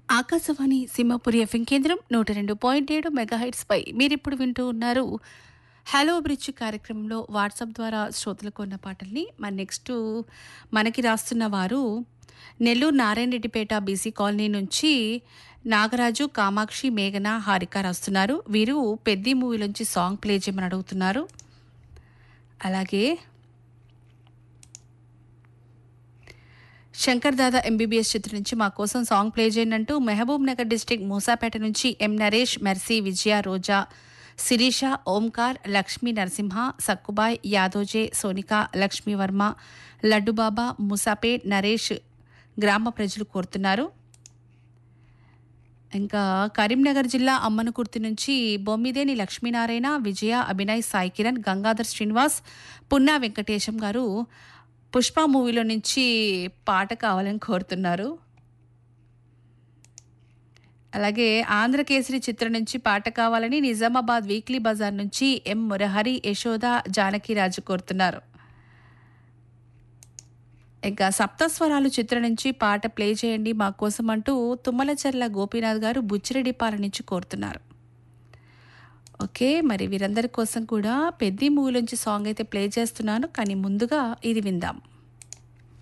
Akashvani Simhapuri FM కేంద్రం నూట రెండు పాయింట్ ఏడు మెగాహైట్స్పై మీరిప్పుడు వింటూ ఉన్నారు హలో బ్రిడ్జ్ కార్యక్రమంలో వాట్సాప్ ద్వారా శ్రోతలకు ఉన్న పాటల్ని మరి నెక్స్ట్ మనకి రాస్తున్న వారు నెల్లూరు నారాయణ రెడ్డిపేట బీసీ కాలనీ నుంచి నాగరాజు కామాక్షి మేఘన హారిక రాస్తున్నారు వీరు పెద్ది మూవీలోంచి సాంగ్ ప్లే చేయమని అడుగుతున్నారు అలాగే శంకర్ దాదా ఎంబీబీఎస్ చిత్రం నుంచి మా కోసం సాంగ్ ప్లే చేయండి అంటూ మహబూబ్ నగర్ డిస్టిక్ మూసాపేట నుంచి ఎం నరేష్ మెర్సీ విజయ రోజా శిరీష ఓంకార్ లక్ష్మీ నరసింహ సక్కుబాయ్ యాదోజే సోనిక లక్ష్మీ వర్మ లడ్డుబాబా ముసాపేట్ నరేష్ గ్రామ ప్రజలు కోరుతున్నారు ఇంకా కరీంనగర్ జిల్లా అమ్మనకుర్తి నుంచి బొమ్మిదేని లక్ష్మీనారాయణ విజయ అభినయ్ సాయి కిరణ్ గంగాధర్ శ్రీనివాస్ పున్నా వెంకటేశం గారు పుష్ప మూవీలో నుంచి పాట కావాలని కోరుతున్నారు అలాగే ఆంధ్రకేసరి చిత్రం నుంచి పాట కావాలని నిజామాబాద్ వీక్లీ బజార్ నుంచి ఎం మురహరి యశోద జానకిరాజు కోరుతున్నారు ఇంకా సప్తస్వరాలు చిత్రం నుంచి పాట ప్లే చేయండి మా కోసం అంటూ తుమ్మలచర్ల గోపీనాథ్ గారు బుచ్చిరెడ్డిపాల నుంచి కోరుతున్నారు ఓకే మరి వీరందరి కోసం కూడా పెద్ద మూవీ నుంచి సాంగ్ అయితే ప్లే చేస్తున్నాను కానీ ముందుగా ఇది విందాం